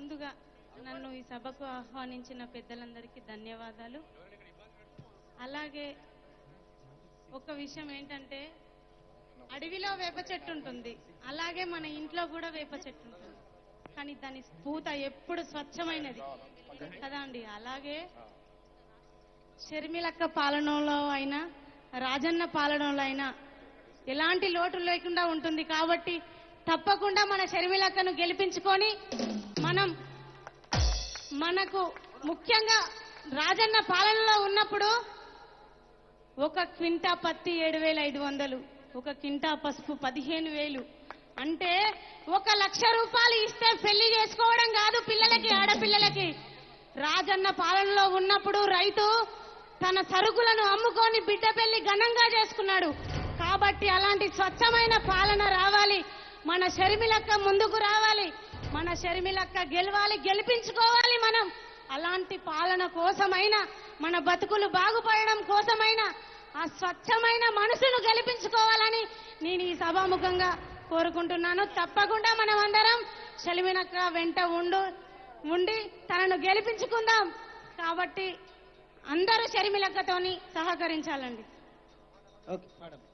ముందుగా నన్ను ఈ సభకు ఆహ్వానించిన పెద్దలందరికీ ధన్యవాదాలు అలాగే ఒక విషయం ఏంటంటే అడవిలో వేప చెట్టు ఉంటుంది అలాగే మన ఇంట్లో కూడా వేప చెట్టు ఉంటుంది కానీ దాని పూత ఎప్పుడు స్వచ్ఛమైనది కదా అండి అలాగే షర్మిలక్క పాలనలో అయినా రాజన్న పాలనలో అయినా ఎలాంటి లోటు లేకుండా ఉంటుంది కాబట్టి తప్పకుండా మన షర్మిలక్కను గెలిపించుకొని మనం మనకు ముఖ్యంగా రాజన్న పాలనలో ఉన్నప్పుడు ఒక క్వింటా పత్తి ఏడు వేల ఐదు వందలు ఒక క్వింటా పసుపు పదిహేను వేలు అంటే ఒక లక్ష రూపాయలు ఇస్తే పెళ్లి చేసుకోవడం కాదు పిల్లలకి ఆడపిల్లలకి రాజన్న పాలనలో ఉన్నప్పుడు రైతు తన సరుకులను అమ్ముకొని బిడ్డ పెళ్లి ఘనంగా చేసుకున్నాడు కాబట్టి అలాంటి స్వచ్ఛమైన పాలన రావాలి మన షర్మిలక్క ముందుకు రావాలి మన షర్మిలక్క గెలవాలి గెలిపించుకోవాలి మనం అలాంటి పాలన కోసమైనా మన బతుకులు బాగుపడడం కోసమైనా ఆ స్వచ్ఛమైన మనసును గెలిపించుకోవాలని నేను ఈ సభాముఖంగా కోరుకుంటున్నాను తప్పకుండా మనం అందరం షర్మిలక్క వెంట ఉండు ఉండి తనను గెలిపించుకుందాం కాబట్టి అందరూ షర్మిలక్కతోని సహకరించాలండి ఓకే మేడం